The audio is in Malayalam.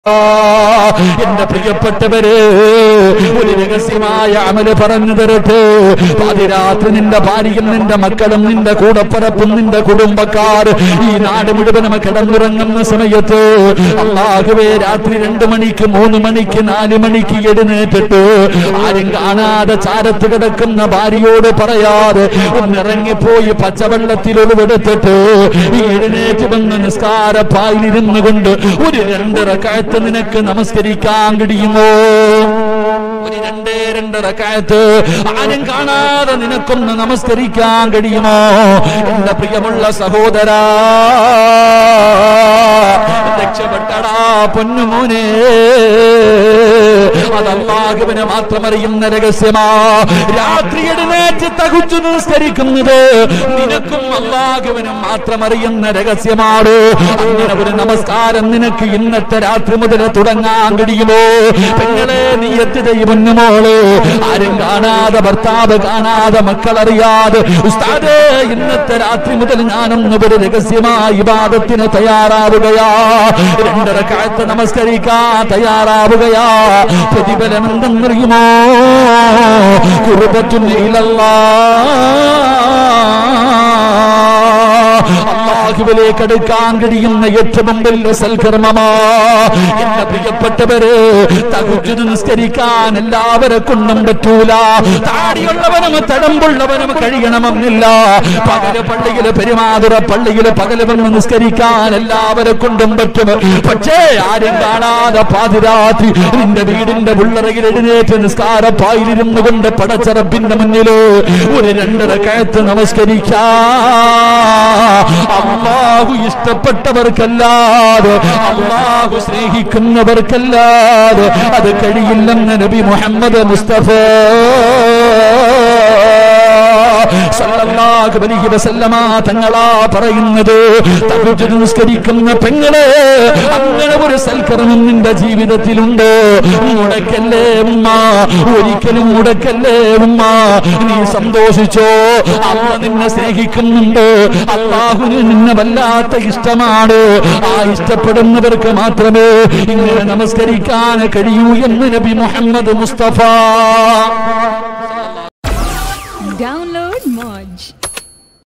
എന്റെ പ്രിയപ്പെട്ടവര് ഒരു രഹസ്യമായ അമല് പറഞ്ഞു തരട്ടെ പാതിരാത്രി നിന്റെ ഭാര്യയും നിന്റെ മക്കളും നിന്റെ കൂടപ്പറപ്പും നിന്റെ കുടുംബക്കാർ ഈ നാട് മുഴുവനും കിടന്നുറങ്ങുന്ന സമയത്ത് അള്ളാഹുവേ രാത്രി രണ്ടു മണിക്ക് മൂന്ന് മണിക്ക് നാല് മണിക്ക് എഴുന്നേറ്റിട്ട് ആരും കാണാതെ ചാരത്ത് കിടക്കുന്ന ഭാര്യയോട് പറയാതെ ഒന്നിറങ്ങിപ്പോയി പച്ചവെള്ളത്തിൽ ഒളിവെടുത്തിട്ട് ഈ എഴുന്നേറ്റ് വന്ന് നിസ്കാരപ്പായിലിരുന്നു കൊണ്ട് ഒരു രണ്ടര കാലത്ത് നിനക്ക് നമസ്കരിക്കാൻ കഴിയുമോ ഒരു രണ്ടേ രണ്ടര കാലത്ത് ആരും കാണാതെ നിനക്കൊന്ന് നമസ്കരിക്കാൻ കഴിയുമോ എന്റെ പ്രിയമുള്ള സഹോദരാ രക്ഷപ്പെട്ടടാ പൊന്നുമോനെ അതല്ലാഹുവിനെ മാത്രം അറിയുന്ന രഹസ്യമാ രാത്രി എഴുന്നേറ്റ് തകുച്ചു നിസ്കരിക്കുന്നത് നിനക്കും അള്ളാഹുവിനും മാത്രം അറിയുന്ന രഹസ്യമാണ് അങ്ങനെ ഒരു നമസ്കാരം നിനക്ക് ഇന്നത്തെ രാത്രി മുതൽ തുടങ്ങാൻ കഴിയുമോ പെങ്ങളെ നീ എത്തി ദൈവന്നുമോള് ആരും കാണാതെ ഭർത്താവ് കാണാതെ മക്കളറിയാതെ ഉസ്താദേ ഇന്നത്തെ രാത്രി മുതൽ ഞാനൊന്ന് ഒരു രഹസ്യമായി വിവാദത്തിന് തയ്യാറാവുകയാ രണ്ടര കാലത്ത് നമസ്കരിക്കാൻ തയ്യാറാവുകയാ പ്രതിഫലം എന്തെന്നറിയുമോ കുറുപത്തുന്നില്ലല്ലാ അള്ളാഹുവിലേക്ക് അടുക്കാൻ കഴിയുന്ന ഏറ്റവും വലിയ സൽക്കർമ്മമാ എന്റെ പ്രിയപ്പെട്ടവര് തകുച്ചു നിസ്കരിക്കാൻ എല്ലാവരെ കൊണ്ടും പറ്റൂല താടിയുള്ളവനും തടമ്പുള്ളവനും കഴിയണമെന്നില്ല പകല് പള്ളിയില് പെരുമാതുറ പള്ളിയില് പകല് വന്ന് നിസ്കരിക്കാൻ എല്ലാവരെ കൊണ്ടും പറ്റും പക്ഷേ ആരും കാണാതെ പാതിരാത്രി നിന്റെ വീടിന്റെ ഉള്ളറയിൽ എഴുന്നേറ്റ് നിസ്കാരപ്പായിലിരുന്നു കൊണ്ട് പടച്ചറപ്പിന്റെ മുന്നില് ഒരു രണ്ടര കയത്ത് നമസ്കരിക്കാ അള്ളാഹു ഇഷ്ടപ്പെട്ടവർക്കല്ലാതെ അള്ളാഹു സ്നേഹിക്കുന്നവർക്കല്ലാതെ അത് കഴിയില്ലെന്ന് നബി മുഹമ്മദ് മുസ്തഫ സല്ലല്ലാഹു അലൈഹി വസല്ലമ തങ്ങളാ പറയുന്നത് തഹജ്ജുദ് നിസ്കരിക്കുന്ന പെങ്ങളെ അങ്ങനെ ഒരു സൽക്കർമ്മം നിന്റെ ജീവിതത്തിലുണ്ട് മുടക്കല്ലേ ഉമ്മ ഒരിക്കലും മുടക്കല്ലേ ഉമ്മ നീ സന്തോഷിച്ചോ അമ്മ നിന്നെ സ്നേഹിക്കുന്നുണ്ട് അള്ളാഹുവിന് നിന്നെ വല്ലാത്ത ഇഷ്ടമാണ് ആ ഇഷ്ടപ്പെടുന്നവർക്ക് മാത്രമേ ഇങ്ങനെ നമസ്കരിക്കാൻ കഴിയൂ എന്ന് നബി മുഹമ്മദ് മുസ്തഫ